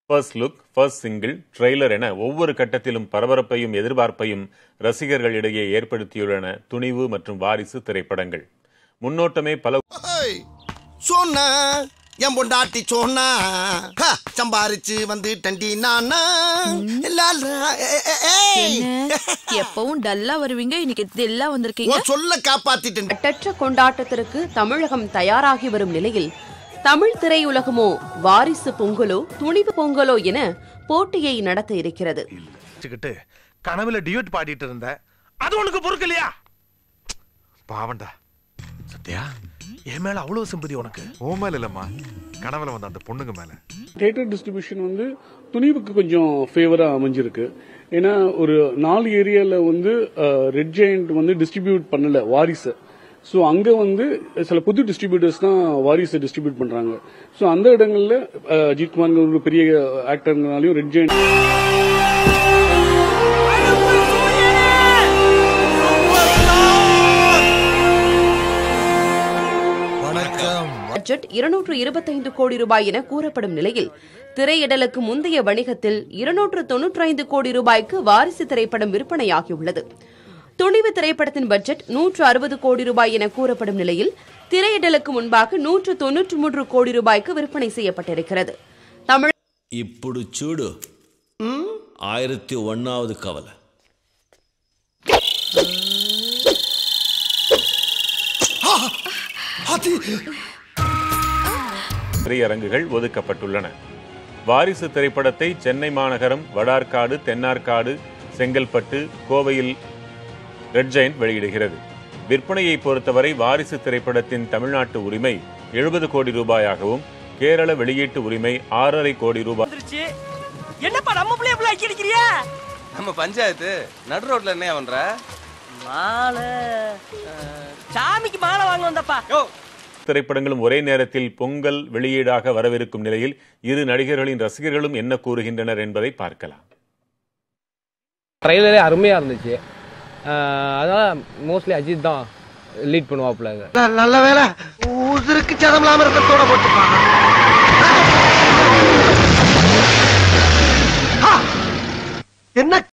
First look first single trailer என ஒவ்வொரு கட்டத்திலும் பரபரப்பையும் எதிர்பார்ப்பையும் ரசிகர்களிடையே ஏற்படுத்தியுள்ளன துணிவு மற்றும் வாரிசு திரைப்படங்கள் முன்னோட்டமே பல சொன்ன என் பொண்டாட்டி சொன்னா ஹ, சம்பாரிச்சு வந்து டண்டி நானா லாலா, ஏ, ஏ, ஏ. என்ன எப்பவும் டல்லா வருவீங்க இன்னைக்கு தெல்லா வந்திருக்கீங்க உன் சொல்ல காப்பாத்திட்டேன் கட்டற்ற கொண்டாட்டத்திற்கு தமிழகம் தயாராகி வரும் நிலையில் தமிழ் திரையுலகமோ வாரிசு பொங்கலோ துணிவு பொங்கலோ என போட்டியை நடத்த இருக்கிறது வச்சுக்கிட்டு கனவுல டியூட் பாடிட்டு இருந்த அது உனக்கு பொறுக்கலையா பாவண்டா சத்யா என் மேல அவ்வளவு சிம்பதி உனக்கு ஓ மேல இல்லம்மா கனவுல வந்த அந்த பொண்ணுங்க மேல தியேட்டர் டிஸ்ட்ரிபியூஷன் வந்து துணிவுக்கு கொஞ்சம் ஃபேவராக அமைஞ்சிருக்கு ஏன்னா ஒரு நாலு ஏரியாவில் வந்து ரெட் ஜெயண்ட் வந்து டிஸ்ட்ரிபியூட் பண்ணல வாரிசு ஸோ அங்கே வந்து சில புது டிஸ்ட்ரிபியூட்டர்ஸ் தான் வாரிசை டிஸ்ட்ரிபியூட் பண்ணுறாங்க ஸோ அந்த இடங்களில் அஜித் குமார் ஒரு பெரிய ஆக்டர்னாலையும் ரெட் ஜெயண்ட் வணக்கம் பட்ஜெட் இருநூற்று இருபத்தைந்து கோடி ரூபாய் என கூறப்படும் நிலையில் திரையிடலுக்கு முந்தைய வணிகத்தில் இருநூற்று தொன்னூற்றி ஐந்து கோடி ரூபாய்க்கு வாரிசு திரைப்படம் விற்பனையாகியுள்ளது துணிவு திரைப்படத்தின் பட்ஜெட் நூற்று அறுபது கோடி ரூபாய் என கூறப்படும் நிலையில் திரையிடலுக்கு முன்பாக நூற்று தொன்னூற்று மூன்று கோடி ரூபாய்க்கு விற்பனை செய்யப்பட்டிருக்கிறது தமிழ் ఇప్పుడు చూడు ఆయిరత్తి ఒన్నావది కవల அது திரையரங்குகள் ஒதுக்கப்பட்டுள்ளன வாரிசு திரைப்படத்தை சென்னை மாநகரம் வடார்காடு தென்னார்காடு செங்கல்பட்டு கோவையில் ரெட் ஜெயண்ட் வெளியிடுகிறது விற்பனையை பொறுத்தவரை வாரிசு திரைப்படத்தின் தமிழ்நாட்டு உரிமை எழுபது கோடி ரூபாயாகவும் கேரள வெளியீட்டு உரிமை ஆறரை கோடி ரூபாய் என்னப்பா நம்ம பிள்ளைய பிள்ளை அக்கி அடிக்கிறியா நம்ம பஞ்சாயத்து நடு ரோட்ல என்ன பண்ற மாலை அஹ், சாமிக்கு மாலை வாங்க வந்தப்பா யோ திரைப்படங்களும் ஒரே நேரத்தில் பொங்கல் வெளியீடாக வரவிருக்கும் நிலையில் இரு நடிகர்களின் ரசிகர்களும் என்ன கூறுகின்றனர் என்பதை பார்க்கலாம் ட்ரைலரே அருமையாக இருந்துச்சு அஹ் அதான் மோஸ்ட்லி அஜித் தான் லீட் பண்ணுவாப்புல இதை நல்ல வேலை உசுருக்கு சதம் இல்லாம ரத்தத்தோட போட்டுப்பா என்ன